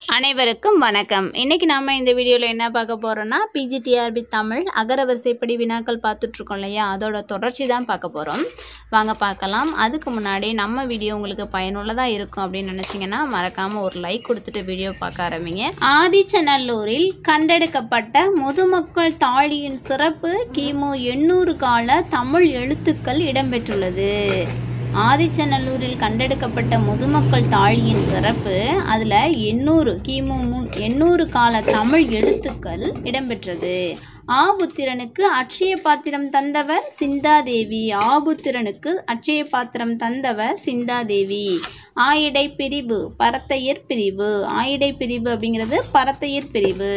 அனைவருக்கும் வணக்கம் இன்னைக்கு நாம இந்த வீடியோவில் என்ன பார்க்க போறோம்னா பிஜிடிஆர்பி தமிழ் அகர வரிசைப்படி வினாக்கள் பார்த்துட்ருக்கோம் இல்லையா அதோட தொடர்ச்சி தான் பார்க்க போகிறோம் வாங்க பார்க்கலாம் அதுக்கு முன்னாடி நம்ம வீடியோ உங்களுக்கு பயனுள்ளதாக இருக்கும் அப்படின்னு நினச்சிங்கன்னா மறக்காமல் ஒரு லைக் கொடுத்துட்டு வீடியோ பார்க்க ஆரம்பிங்க ஆதிச்சநல்லூரில் கண்டெடுக்கப்பட்ட முதுமக்கள் தாழியின் சிறப்பு கிமு எண்ணூறு கால தமிழ் எழுத்துக்கள் இடம்பெற்றுள்ளது ஆதிச்சநல்லூரில் கண்டெடுக்கப்பட்ட முதுமக்கள் தாழியின் சிறப்பு அதில் எண்ணூறு கிமு முன் எண்ணூறு கால தமிழ் எழுத்துக்கள் இடம்பெற்றது ஆபுத்திரனுக்கு அட்சய பாத்திரம் தந்தவர் சிந்தாதேவி ஆபுத்திரனுக்கு அட்சய பாத்திரம் தந்தவர் சிந்தாதேவி ஆயிடை பிரிவு பரத்தையர் பிரிவு ஆயிடை பிரிவு அப்படிங்கிறது பரத்தையர் பிரிவு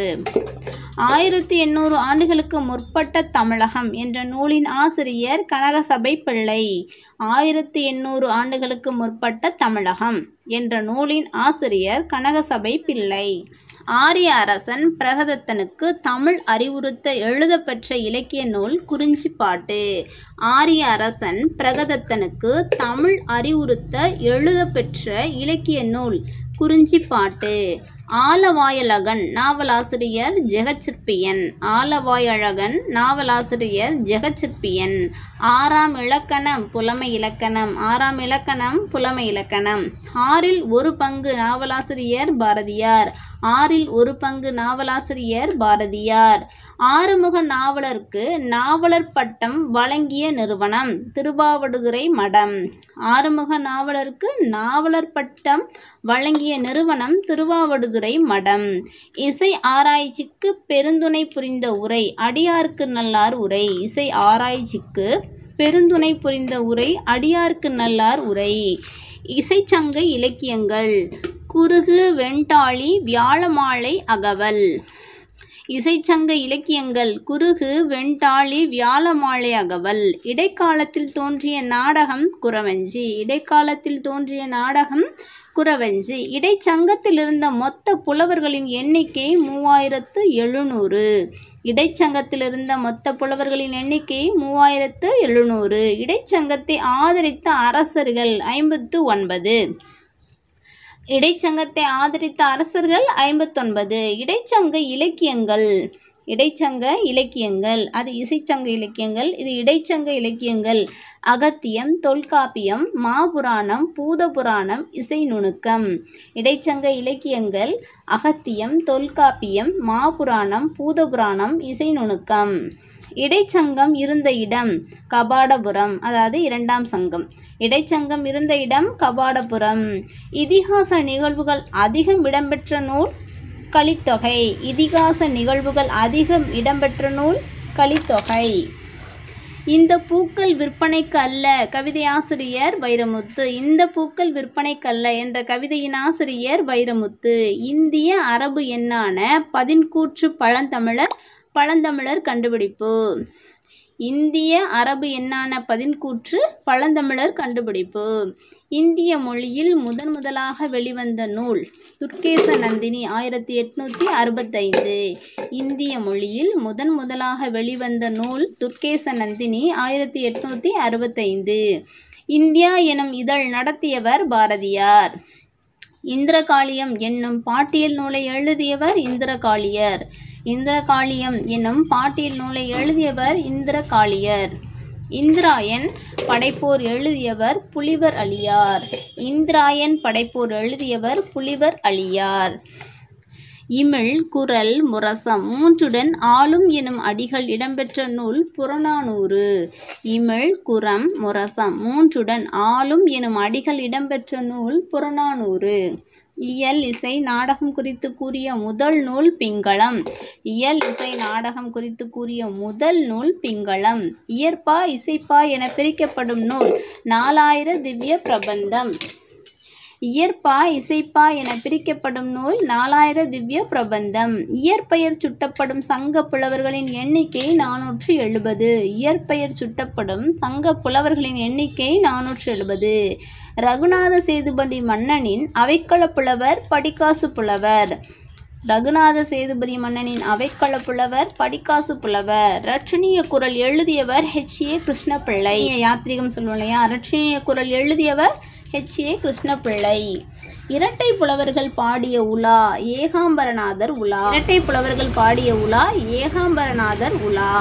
ஆயிரத்தி எண்ணூறு ஆண்டுகளுக்கு முற்பட்ட தமிழகம் என்ற நூலின் ஆசிரியர் கனகசபை பிள்ளை ஆயிரத்தி எண்ணூறு ஆண்டுகளுக்கு முற்பட்ட தமிழகம் என்ற நூலின் ஆசிரியர் கனகசபை பிள்ளை ஆரிய அரசன் பிரகதத்தனுக்கு தமிழ் அறிவுறுத்த எழுதப்பெற்ற இலக்கிய நூல் குறிஞ்சிப்பாட்டு ஆரிய அரசன் பிரகதத்தனுக்கு தமிழ் அறிவுறுத்த எழுதப்பெற்ற இலக்கிய நூல் குறிஞ்சிப்பாட்டு ஆலவாயழகன் நாவலாசிரியர் ஜெகச்சிற்பியன் ஆலவாயழகன் நாவலாசிரியர் ஜெகச்சிற்பியன் ஆறாம் இலக்கணம் புலமை இலக்கணம் ஆறாம் இலக்கணம் புலமை இலக்கணம் ஆறில் ஒரு பங்கு நாவலாசிரியர் பாரதியார் ஆறில் ஒரு பங்கு நாவலாசிரியர் பாரதியார் ஆறுமுக நாவலருக்கு நாவலர் பட்டம் வழங்கிய நிறுவனம் திருவாவடுதுறை மடம் ஆறுமுக நாவலருக்கு நாவலர் பட்டம் வழங்கிய நிறுவனம் திருவாவடுதுறை மடம் இசை ஆராய்ச்சிக்கு பெருந்துணை புரிந்த உரை அடியார்க்கு நல்லார் உரை இசை ஆராய்ச்சிக்கு பெருந்துணை புரிந்த உரை அடியார்க்கு நல்லார் உரை இசைச்சங்க இலக்கியங்கள் குறுகு வெண்டாளி வியாழமாலை அகவல் இசைச்சங்க இலக்கியங்கள் குறுகு வெண்டாளி வியாழமாலை அகவல் இடைக்காலத்தில் தோன்றிய நாடகம் குறவஞ்சி இடைக்காலத்தில் தோன்றிய நாடகம் குறவஞ்சி இடைச்சங்கத்தில் இருந்த மொத்த புலவர்களின் எண்ணிக்கை மூவாயிரத்து எழுநூறு இடைச்சங்கத்தில் இருந்த மொத்த புலவர்களின் எண்ணிக்கை மூவாயிரத்து எழுநூறு இடைச்சங்கத்தை ஆதரித்த அரசர்கள் ஐம்பத்து ஒன்பது இடைச்சங்கத்தை ஆதரித்த அரசர்கள் ஐம்பத்தொன்பது இடைச்சங்க இலக்கியங்கள் இடைச்சங்க இலக்கியங்கள் அது இசைச்சங்க இலக்கியங்கள் இது இடைச்சங்க இலக்கியங்கள் அகத்தியம் தொல்காப்பியம் மாபுராணம் பூதபுராணம் இசை நுணுக்கம் இடைச்சங்க இலக்கியங்கள் அகத்தியம் தொல்காப்பியம் மாபுராணம் பூதபுராணம் இசை நுணுக்கம் இடைச்சங்கம் இருந்த இடம் கபாடபுரம் அதாவது இரண்டாம் சங்கம் இடைச்சங்கம் இருந்த இடம் கபாடபுரம் இதிகாச நிகழ்வுகள் அதிகம் இடம்பெற்ற நூல் கலித்தொகை இதிகாச நிகழ்வுகள் அதிகம் இடம்பெற்ற நூல் கலித்தொகை இந்த பூக்கள் விற்பனைக்கு அல்ல கவிதை ஆசிரியர் வைரமுத்து இந்த பூக்கள் விற்பனைக்கு அல்ல என்ற கவிதையின் ஆசிரியர் வைரமுத்து இந்திய அரபு எண்ணான பதின்கூற்று பழந்தமிழர் பழந்தமிழர் கண்டுபிடிப்பு இந்திய அரபு எண்ணான பதின்கூற்று பழந்தமிழர் கண்டுபிடிப்பு இந்திய மொழியில் முதன் முதலாக வெளிவந்த நூல் துர்க்கேச நந்தினி ஆயிரத்தி எட்நூற்றி அறுபத்தைந்து இந்திய மொழியில் முதன் முதலாக வெளிவந்த நூல் துர்க்கேச நந்தினி ஆயிரத்தி எட்நூற்றி அறுபத்தைந்து இந்தியா எனும் இதழ் நடத்தியவர் பாரதியார் இந்திரகாளியம் என்னும் பாட்டியல் நூலை எழுதியவர் இந்திரகாளியர் இந்திரகாளியம் என்னும் பாட்டியல் நூலை எழுதியவர் இந்திரகாளியர் இந்திராயன் படைப்போர் எழுதியவர் புலிவர் அலியார் இந்திராயன் படைப்போர் எழுதியவர் புலிவர் அலியார் இமிழ் குரல் முரசம் மூன்றுடன் ஆளும் எனும் அடிகள் இடம்பெற்ற நூல் புறநானூறு இமிழ் குரம் முரசம் மூன்றுடன் ஆளும் எனும் அடிகள் இடம்பெற்ற நூல் புறநானூறு இயல் இசை நாடகம் குறித்து கூறிய முதல் நூல் பிங்களம் இயல் இசை நாடகம் குறித்து கூறிய முதல் நூல் பிங்களம் இயற்பா இசைப்பா என பிரிக்கப்படும் நூல் நாலாயிர திவ்ய பிரபந்தம் இயற்பா இசைப்பா என பிரிக்கப்படும் நூல் நாலாயிர திவ்ய பிரபந்தம் இயற்பெயர் சுட்டப்படும் சங்க புலவர்களின் எண்ணிக்கை நானூற்று எழுபது இயற்பெயர் சுட்டப்படும் சங்க புலவர்களின் எண்ணிக்கை நானூற்று எழுபது ரகுநாத சேதுபதி மன்னனின் அவைக்கள புலவர் படிக்காசு புலவர் ரகுநாத சேதுபதி மன்னனின் அவைக்கள புலவர் படிக்காசு புலவர் ரட்சணிய குரல் எழுதியவர் ஹெச் ஏ கிருஷ்ணபிள்ளை யாத்ரீகம் சொல்லுவோம் இல்லையா ரட்சணிய குரல் எழுதியவர் ஹெச் ஏ கிருஷ்ணபிள்ளை இரட்டை புலவர்கள் பாடிய உலா ஏகாம்பரநாதர் உலா இரட்டை புலவர்கள் பாடிய உலா ஏகாம்பரநாதர் உலா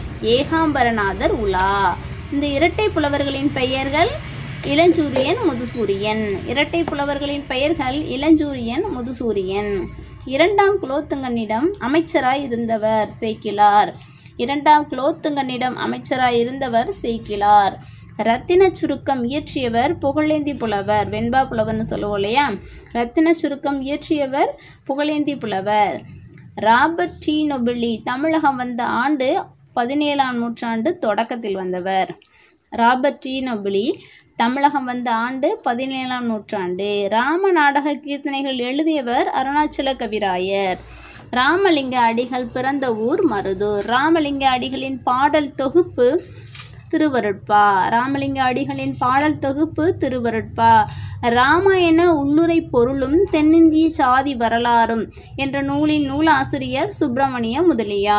ஏகாம்பரநாதர் உலா இந்த இரட்டை புலவர்களின் பெயர்கள் இளஞ்சூரியன் முதுசூரியன் இரட்டை புலவர்களின் பெயர்கள் இளஞ்சூரியன் முதுசூரியன் இரண்டாம் குலோத்துங்கனிடம் அமைச்சராய் இருந்தவர் சேக்கிலார் இரண்டாம் குலோத்துங்கனிடம் அமைச்சராய் இருந்தவர் சேக்கிலார் ரத்தின சுருக்கம் இயற்றியவர் புகழேந்தி புலவர் வெண்பா புலவர்னு சொல்லுவோம் இல்லையா ரத்தின சுருக்கம் இயற்றியவர் புகழேந்தி புலவர் ராபர்ட் டி நொபிலி தமிழகம் வந்த ஆண்டு பதினேழாம் நூற்றாண்டு தொடக்கத்தில் வந்தவர் ராபர்ட் டி நொபிலி தமிழகம் வந்த ஆண்டு பதினேழாம் நூற்றாண்டு ராம நாடக கீர்த்தனைகள் எழுதியவர் அருணாச்சல கவிராயர் ராமலிங்க அடிகள் பிறந்த ஊர் மருதூர் ராமலிங்க அடிகளின் பாடல் தொகுப்பு திருவருட்பா ராமலிங்க அடிகளின் பாடல் தொகுப்பு திருவருட்பா ராமாயண உள்ளுரை பொருளும் தென்னிந்திய சாதி வரலாறும் என்ற நூலின் நூலாசிரியர் சுப்பிரமணிய முதலியா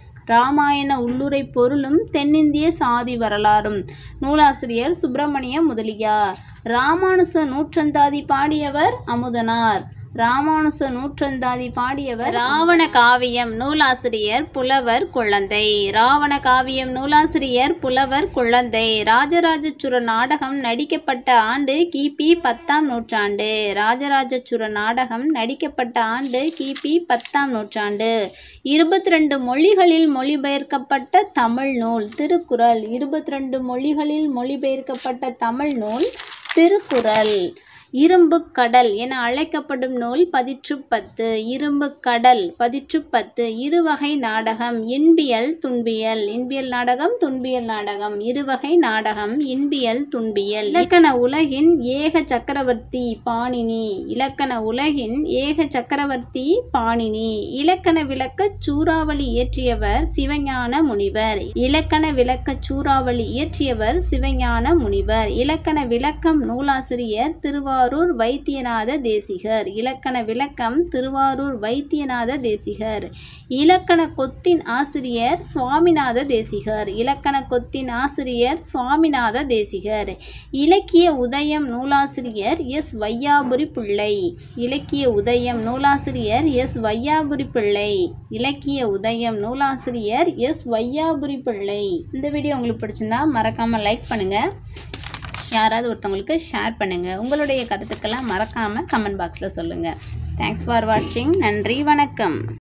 ராமாயண உள்ளுரை பொருளும் தென்னிந்திய சாதி வரலாறும் நூலாசிரியர் சுப்பிரமணிய முதலியா ராமானுச நூற்றந்தாதி பாடியவர் அமுதனார் ராமானுச நூற்றந்தாதி பாடியவர் ராவண காவியம் நூலாசிரியர் புலவர் குழந்தை ராவண காவியம் நூலாசிரியர் புலவர் குழந்தை ராஜராஜச்சுர நாடகம் நடிக்கப்பட்ட ஆண்டு கிபி பத்தாம் நூற்றாண்டு ராஜராஜச்சுர நாடகம் நடிக்கப்பட்ட ஆண்டு கிபி பத்தாம் நூற்றாண்டு இருபத்தி ரெண்டு மொழிகளில் மொழிபெயர்க்கப்பட்ட தமிழ் நூல் திருக்குறள் இருபத்தி ரெண்டு மொழிகளில் மொழிபெயர்க்கப்பட்ட தமிழ் நூல் திருக்குறள் இரும்பு கடல் என அழைக்கப்படும் நூல் பதிற்று பத்து இரும்பு கடல் பதிற்று பத்து இருவகை நாடகம் இன்பியல் துன்பியல் இன்பியல் நாடகம் துன்பியல் நாடகம் இருவகை நாடகம் இன்பியல் துன்பியல் இலக்கண உலகின் ஏக சக்கரவர்த்தி பாணினி இலக்கண உலகின் ஏக சக்கரவர்த்தி பாணினி இலக்கண விளக்க சூறாவளி இயற்றியவர் சிவஞான முனிவர் இலக்கண விளக்க சூறாவளி இயற்றியவர் சிவஞான முனிவர் இலக்கண விளக்கம் நூலாசிரியர் திருவாரூர் வைத்தியநாத தேசிகர் இலக்கண விளக்கம் திருவாரூர் வைத்தியநாத தேசிகர் இலக்கண கொத்தின் ஆசிரியர் சுவாமிநாத தேசிகர் இலக்கண கொத்தின் ஆசிரியர் சுவாமிநாத தேசிகர் இலக்கிய உதயம் நூலாசிரியர் எஸ் வையாபுரி பிள்ளை இலக்கிய உதயம் நூலாசிரியர் எஸ் வையாபுரி பிள்ளை இலக்கிய உதயம் நூலாசிரியர் எஸ் வையாபுரி பிள்ளை இந்த வீடியோ உங்களுக்கு பிடிச்சிருந்தா மறக்காம லைக் பண்ணுங்க யாராவது ஒருத்தவங்களுக்கு ஷேர் பண்ணுங்கள் உங்களுடைய கருத்துக்கெல்லாம் மறக்காமல் கமெண்ட் பாக்ஸில் சொல்லுங்கள் தேங்க்ஸ் ஃபார் வாட்சிங் நன்றி வணக்கம்